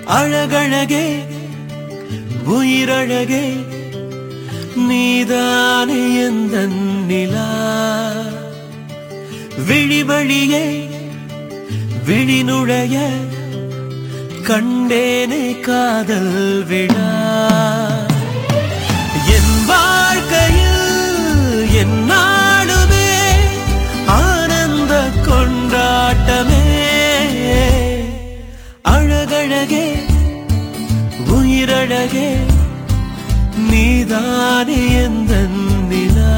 அழகழகே உயிரழகே நீதானே எந்த நிலா விழி வழியே விழி நுழைய கண்டேனே காதல் விழா என் வாழ்க்கையில் என் நாடுமே ஆனந்த கொண்டாட்டமே அழகழகே உயிரழகே நீதானே எந்த நிலா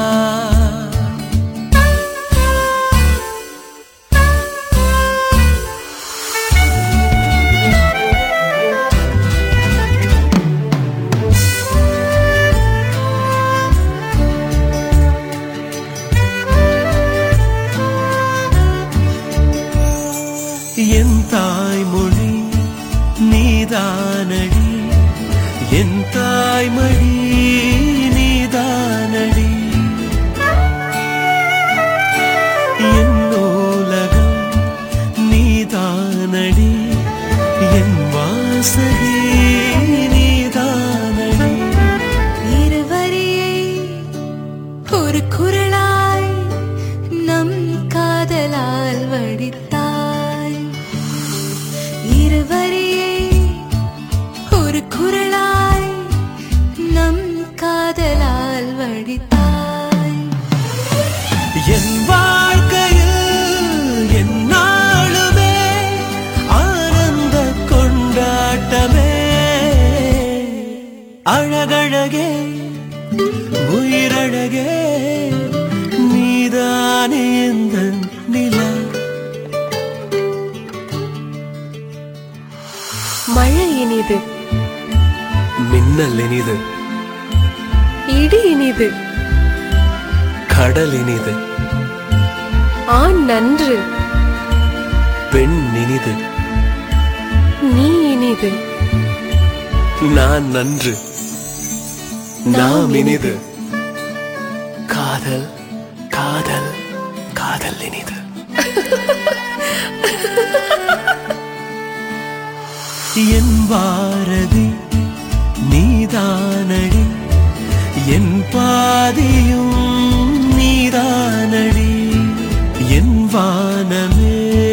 என் தாய்மொழி நீதானடி என் தாய்மொழி நீதானடி என் நூலகம் நீதானடி என் வாசகி நீதானடி இருவரியை ஒரு குரலாய் நம் காதலால் வடித்தாய் இருவரியை ஒரு குரலாய் நம் காதலால் வடித்தாய் என் வாழ்க்கையில் என் நாளுமே ஆனந்த கொண்டாட்டமே அழகழகே உயிரழகே நீதானே எந்த நிலா மழை இனிது மின்னல் இனிது இடி இனிது கடல் இனிது ஆண் நன்று பெண் இனிது நீ இனிது நான் நன்று நாம் இனிது காதல் காதல் காதல் இனிது என் பாரதி நீதானடி என் பாதியும் நீதானடி என் வானமே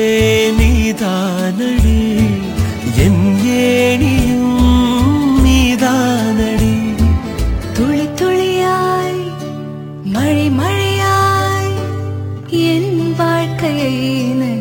நீதானடி என் ஏணியும் நீதானடி துளி துளியாய் மழை மழையாய் என் வாழ்க்கையை